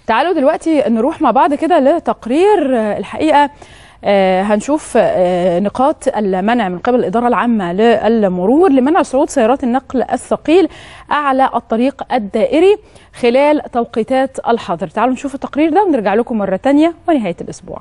تعالوا دلوقتي نروح مع بعض كده لتقرير آه، الحقيقه آه، هنشوف آه، نقاط المنع من قبل الإدارة العامة للمرور لمنع صعود سيارات النقل الثقيل أعلى الطريق الدائري خلال توقيتات الحظر تعالوا نشوف التقرير ده ونرجع لكم مرة تانية ونهاية الأسبوع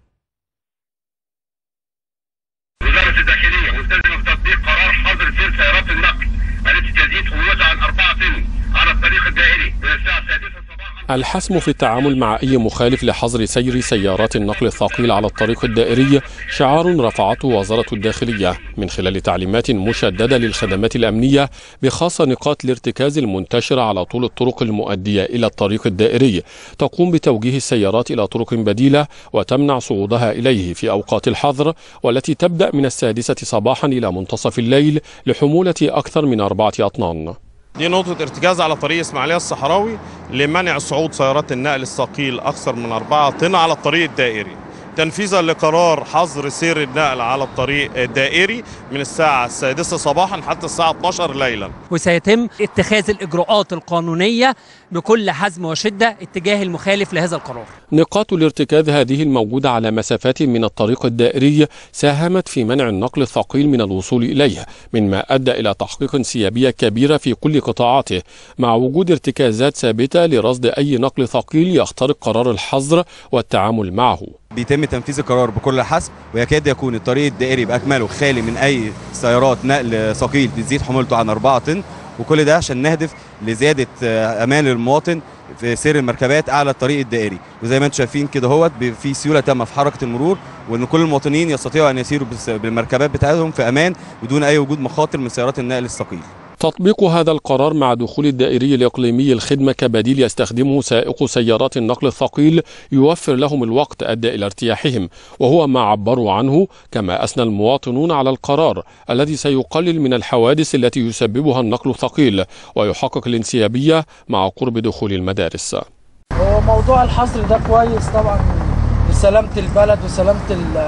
وزارة الداخلية ملتزمة بتطبيق قرار حظر سير سيارات النقل التي تزيد حمولتها عن 4 طن على الطريق الدائري من الساعة السادسة صباحا الحسم في التعامل مع أي مخالف لحظر سير سيارات النقل الثقيل على الطريق الدائري شعار رفعته وزارة الداخلية من خلال تعليمات مشددة للخدمات الأمنية بخاصة نقاط الارتكاز المنتشرة على طول الطرق المؤدية إلى الطريق الدائري تقوم بتوجيه السيارات إلى طرق بديلة وتمنع صعودها إليه في أوقات الحظر والتي تبدأ من السادسة صباحا إلى منتصف الليل لحمولة أكثر من أربعة أطنان دي نقطة ارتكاز على طريق إسماعيلية الصحراوي لمنع صعود سيارات النقل الثقيل أكثر من 4 طن على الطريق الدائري تنفيذا لقرار حظر سير النقل على الطريق الدائري من الساعة السادسة صباحا حتى الساعة 12 ليلا وسيتم اتخاذ الإجراءات القانونية بكل حزم وشدة اتجاه المخالف لهذا القرار نقاط الارتكاز هذه الموجودة على مسافات من الطريق الدائري ساهمت في منع النقل الثقيل من الوصول إليه مما أدى إلى تحقيق انسيابية كبيرة في كل قطاعاته مع وجود ارتكازات ثابتة لرصد أي نقل ثقيل يخترق قرار الحظر والتعامل معه بيتم تنفيذ القرار بكل حسم ويكاد يكون الطريق الدائري باكمله خالي من اي سيارات نقل ثقيل بتزيد حمولته عن 4 طن وكل ده عشان نهدف لزياده آه، امان المواطن في سير المركبات اعلى الطريق الدائري وزي ما انتم شايفين كده هوت ب- في سيوله تامه في حركه المرور وان كل المواطنين يستطيعوا ان يسيروا بس- بالمركبات بتاعتهم في امان بدون اي وجود مخاطر من سيارات النقل الثقيل تطبيق هذا القرار مع دخول الدائري الإقليمي الخدمة كبديل يستخدمه سائق سيارات النقل الثقيل يوفر لهم الوقت أدى إلى ارتياحهم وهو ما عبروا عنه كما أثنى المواطنون على القرار الذي سيقلل من الحوادث التي يسببها النقل الثقيل ويحقق الانسيابية مع قرب دخول المدارس هو موضوع الحظر ده كويس طبعا لسلامة البلد وسلامة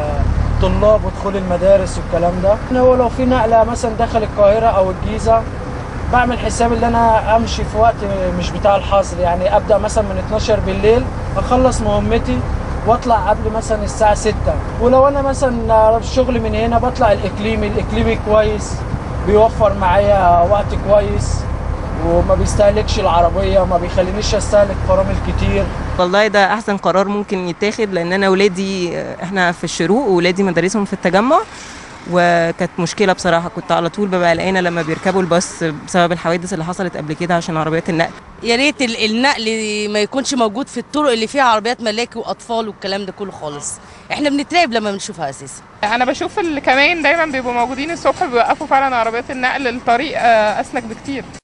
الطلاب ودخول المدارس والكلام ده هو لو في نقلة مثلا داخل القاهرة أو الجيزة بعمل حساب ان انا امشي في وقت مش بتاع الحظر يعني ابدا مثلا من 12 بالليل اخلص مهمتي واطلع قبل مثلا الساعه 6 ولو انا مثلا شغل من هنا بطلع الاقليمي الاقليمي كويس بيوفر معايا وقت كويس وما بيستهلكش العربيه ما بيخلينيش استهلك فرامل كتير والله ده احسن قرار ممكن يتاخد لان انا ولادي احنا في الشروق وولادي مدارسهم في التجمع وكانت مشكله بصراحه كنت على طول ببقى قلقانه لما بيركبوا الباص بسبب الحوادث اللي حصلت قبل كده عشان عربيات النقل يا ريت ال- النقل ما يكونش موجود في الطرق اللي فيها عربيات ملاكي واطفال والكلام ده كله خالص احنا بنترعب لما بنشوفها اساسا انا بشوف اللي كمان دايما بيبقوا موجودين الصبح بيوقفوا فعلا عربيات النقل الطريق آه، اسلك بكتير